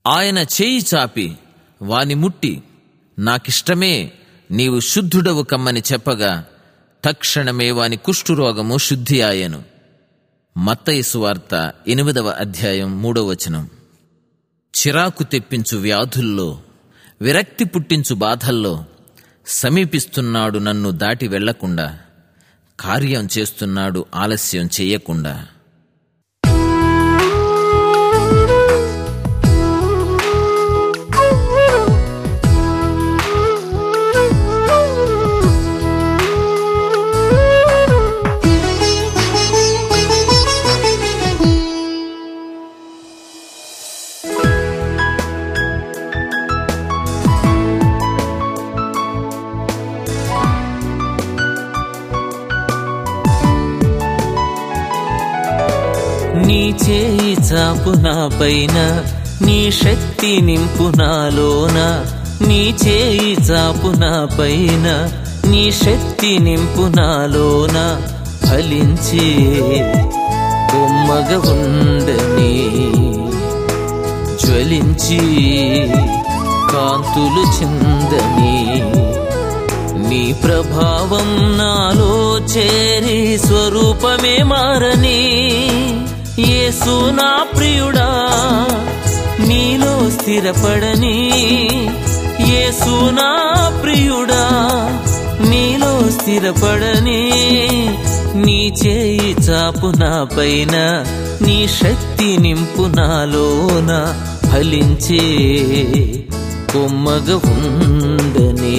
ఆయన చేయి చాపి వాని ముట్టి నాకిష్టమే నీవు శుద్ధుడవు కమ్మని చెప్పగా తక్షణమే వాని కుష్ఠురోగము శుద్ధి ఆయను మత్తయి సువార్త ఎనిమిదవ అధ్యాయం మూడవ వచనం చిరాకు తెప్పించు వ్యాధుల్లో విరక్తి పుట్టించు బాధల్లో సమీపిస్తున్నాడు నన్ను దాటి వెళ్లకుండా కార్యం చేస్తున్నాడు ఆలస్యం చెయ్యకుండా నీ చేయి చాపు నా పైన నీ శక్తి నింపు నాలోన నీ చేయి చాపు నా పైన నీ శక్తి నింపు నాలోన ఫలించి కొమ్మగ ఉండని జ్వలించి కాంతులు చిందని నీ ప్రభావం నాలో చేరి స్వరూపమే మారని యేసు నా ప్రియుడా నీలో స్థిరపడని యేసు నా ప్రియుడా నీలో స్థిరపడని నీ చేయి చాపు నా పైన నీ శక్తి నింపు నాలోన ఫలించే కొమ్మగ ఉండని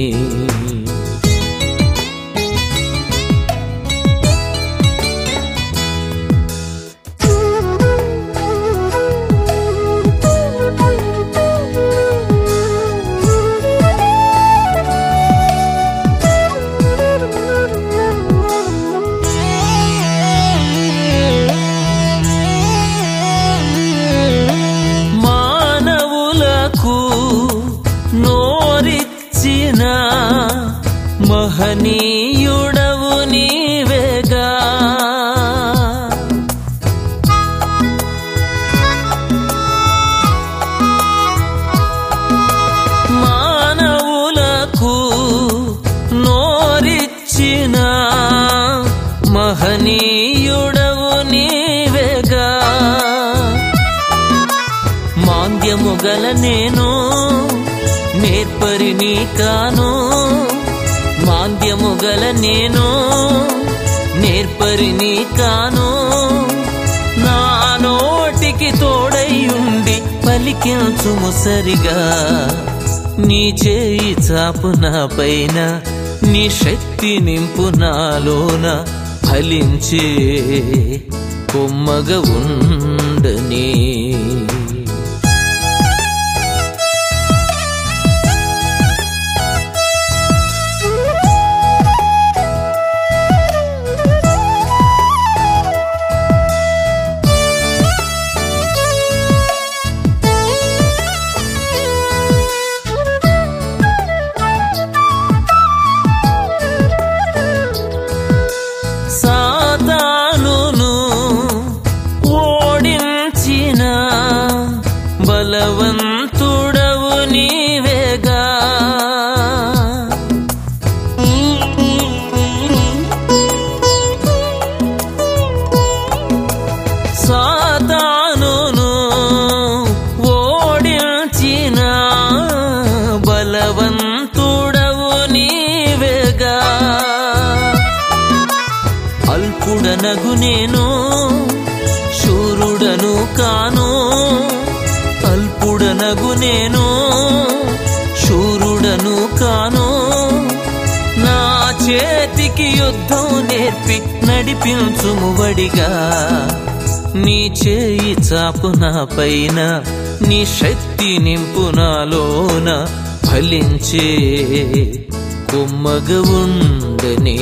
మానవులకు నోరిచ్చిన మహనీయుడవు నీవేగా మానవులకు నోరిచ్చిన మహనీయుడవు నీవేగా మాంద్యము గల నేను నేర్పరిని కాను మాంద్యము గల నేను నేర్పరిని కాను నా నోటికి తోడయ్యుండి పలికించుము సరిగా నీ చేయి చాపు నా పైన నీ శక్తి నింపు నాలోన ఫలించే కొమ్మగ ఉండని సాతానును ఓడించిన బలవంతుడవు నీవేగా సాతానును ఓడించిన బలవంతుడవు నీవేగా అల్పుడనగు నేను శూరుడను కాను అల్పుడనగు నేను శూరుడను కాను నా చేతికి యుద్ధం నేర్పి నడిపించుము వడిగా నీ చేయి చాపు నా పైన నీ శక్తి నింపు నాలోన ఫలించే కొమ్మగ ఉండని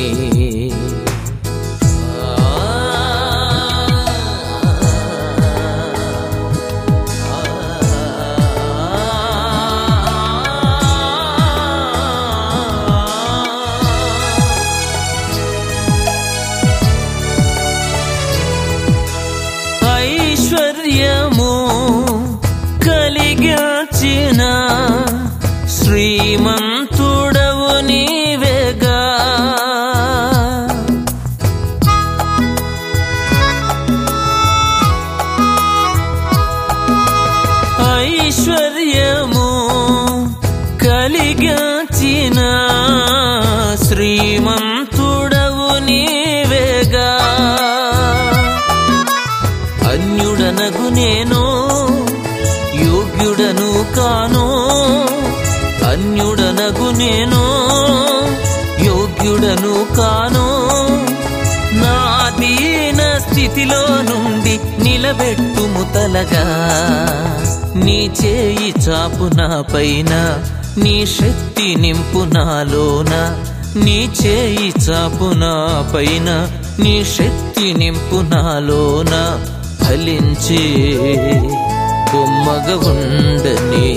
ఐశ్వర్యము కలిగి కలిగించిన శ్రీమంతుడవు నీవేగా ఐశ్వర్యము కలిగించిన శ్రీమంతుడవు నీవేగా అన్యుడనగు నేను యోగ్యుడను కాను అన్యుడనగు నేను యోగ్యుడను కాను నా దీన స్థితిలో నుండి నిలబెట్టుము తలగా నీ చేయి చాపు నా పైన నీ శక్తి నింపు నాలోన నీ చేయి చాపు నా పైన నీ శక్తి నింపు నాలోన ఫలించే కొమ్మగ ఉండని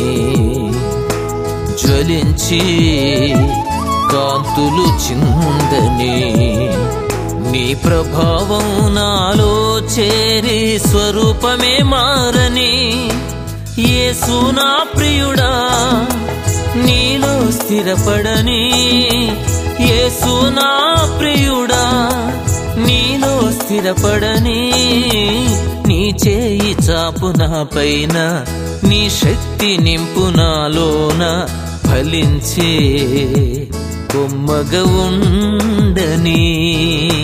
జ్వలించి కాంతులు చిందని నీ ప్రభావం నాలో చేరి స్వరూపమే మారని యేసు నా ప్రియుడా నీలో స్థిరపడని యేసు నా ప్రియుడా నీలో స్థిరపడని నీ చేయి చాపు నా పైన నీ శక్తి నింపు నాలోన ఫలించే కొమ్మగ ఉండని